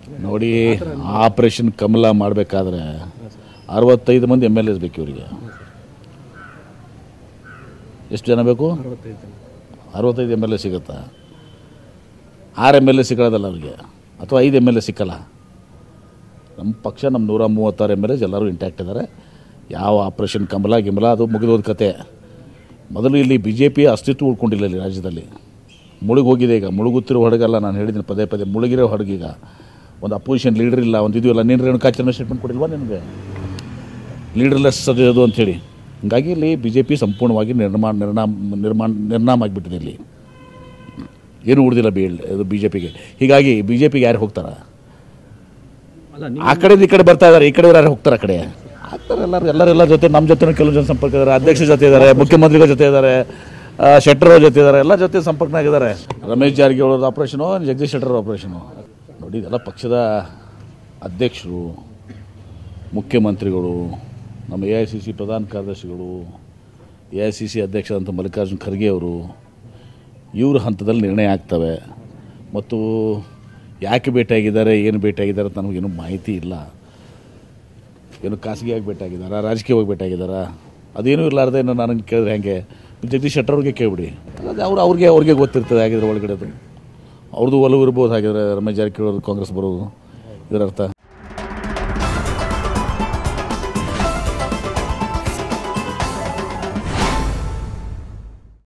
ನೋಡಿ ಆಪರೇಷನ್ ಕಮಲ ಮಾಡಬೇಕಾದ್ರೆ ಅರವತ್ತೈದು ಮಂದಿ ಎಮ್ ಎಲ್ ಎಸ್ ಬೇಕು ಇವರಿಗೆ ಎಷ್ಟು ಜನ ಬೇಕು ಅರವತ್ತೈದು ಜನ ಅರವತ್ತೈದು ಎಮ್ ಎಲ್ ಎ ಸಿಗುತ್ತಾ ಆರು ಎಮ್ ಎಲ್ ಎ ಸಿಗೋದಲ್ಲ ಅವ್ರಿಗೆ ಅಥವಾ ಐದು ಎಮ್ ಎಲ್ ಎ ಸಿಕ್ಕಲ್ಲ ನಮ್ಮ ಪಕ್ಷ ನಮ್ಮ ನೂರ ಮೂವತ್ತಾರು ಎಮ್ ಎಲ್ ಎಸ್ ಎಲ್ಲರೂ ಇಂಟ್ಯಾಕ್ಟ್ ಇದ್ದಾರೆ ಯಾವ ಆಪ್ರೇಷನ್ ಕಮಲ ಗಿಮಲ ಅದು ಮುಗಿದೋದ ಕತೆ ಮೊದಲು ಇಲ್ಲಿ ಬಿ ಜೆ ಪಿ ಅಸ್ತಿತ್ವ ಉಳ್ಕೊಂಡಿಲ್ಲ ಇಲ್ಲಿ ರಾಜ್ಯದಲ್ಲಿ ಮುಳುಗಿ ಹೋಗಿದೆ ಈಗ ಮುಳುಗುತ್ತಿರೋ ಹಡಗಲ್ಲ ನಾನು ಹೇಳಿದ್ದೀನಿ ಪದೇ ಪದೇ ಮುಳುಗಿರೋ ಹಡಗೀಗ ಒಂದು ಅಪೋಸಿಷನ್ ಲೀಡರ್ ಇಲ್ಲ ಒಂದು ಇದು ಇಲ್ಲ ನೀನು ರೇಣುಕಾ ಚಂದ್ರ ಸ್ಟೇಟ್ಮೆಂಟ್ ಕೊಡಿಲ್ವಾ ನಿನಗೆ ಲೀಡರ್ಲೆಸ್ ಅದು ಅದು ಅಂಥೇಳಿ ಹೀಗಾಗಿ ಇಲ್ಲಿ ಬಿ ಜೆ ಪಿ ಸಂಪೂರ್ಣವಾಗಿ ನಿರ್ಮಾಣ ನಿರ್ನಾಮ ನಿರ್ಮಾಣ ನಿರ್ನಾಮ ಆಗಿಬಿಟ್ಟಿದೆ ಇಲ್ಲಿ ಏನು ಉಳಿದಿಲ್ಲ ಬಿ ಇದು ಬಿ ಜೆ ಪಿಗೆ ಹೀಗಾಗಿ ಬಿ ಜೆ ಪಿಗೆ ಯಾರು ಹೋಗ್ತಾರ ಅಲ್ಲ ಆ ಕಡೆಯಿಂದ ಈ ಕಡೆ ಬರ್ತಾ ಇದ್ದಾರೆ ಈ ಕಡೆ ಯಾರು ಹೋಗ್ತಾರೆ ಆ ಕಡೆ ಆಗ್ತಾರೆ ಎಲ್ಲರೂ ಎಲ್ಲರೂ ಎಲ್ಲರ ಜೊತೆ ನಮ್ಮ ಜೊತೆ ಕೆಲವು ಜನ ಸಂಪರ್ಕ ಇದ್ದಾರೆ ಅಧ್ಯಕ್ಷ ಜೊತೆ ಇದ್ದಾರೆ ಮುಖ್ಯಮಂತ್ರಿಗಳ ಜೊತೆ ಇದ್ದಾರೆ ಆ, ಶೆಟ್ಟರ್ ಅವ್ರ ಜೊತೆ ಇದ್ದಾರೆ ಎಲ್ಲ ಜೊತೆ ಸಂಪರ್ಕನಾಗಿದ್ದಾರೆ ರಮೇಶ್ ಜಾರಕಿಹೊಳಿ ಆಪ್ರೇಷನು ಜಗದೀಶ್ ಶೆಟ್ಟರ್ ಆಪ್ರೇಷನು ನೋಡಿ ಇದೆಲ್ಲ ಪಕ್ಷದ ಅಧ್ಯಕ್ಷರು ಮುಖ್ಯಮಂತ್ರಿಗಳು ನಮ್ಮ ಎ ಐ ಸಿ ಸಿ ಪ್ರಧಾನ ಕಾರ್ಯದರ್ಶಿಗಳು ಎ ಐ ಸಿ ಸಿ ಅಧ್ಯಕ್ಷರಂತ ಮಲ್ಲಿಕಾರ್ಜುನ್ ಖರ್ಗೆ ಅವರು ಇವ್ರ ಹಂತದಲ್ಲಿ ನಿರ್ಣಯ ಆಗ್ತವೆ ಮತ್ತು ಯಾಕೆ ಭೇಟಿಯಾಗಿದ್ದಾರೆ ಏನು ಭೇಟಿಯಾಗಿದ್ದಾರೆ ಅಂತ ನಮಗೇನು ಮಾಹಿತಿ ಇಲ್ಲ ಏನು ಖಾಸಗಿಯಾಗಿ ಭೇಟಿಯಾಗಿದ್ದಾರಾ ರಾಜಕೀಯವಾಗಿ ಭೇಟಿಯಾಗಿದ್ದಾರಾ ಅದೇನೂ ಇರಲಾರ್ದೆ ಇನ್ನು ನನಗೆ ಕೇಳಿದ್ರೆ ಹೆಂಗೆ ಜಗದೀಶ್ ಶೆಟ್ಟರ್ ಅವ್ರಿಗೆ ಕೇಳಿಬಿಡಿ ಅದು ಅವ್ರು ಅವ್ರಿಗೆ ಅವ್ರಿಗೆ ಗೊತ್ತಿರ್ತದೆ ಆಗಿದ್ರೆ ಒಳಗಡೆ ಅದು ಅವ್ರದ್ದು ಒಲವು ಇರ್ಬೋದು ಹಾಗಿದ್ರೆ ರಮೇಶ್ ಜಾರಕಿಹೊಳಿ ಕಾಂಗ್ರೆಸ್ ಬರೋದು ಇದರ ಅರ್ಥ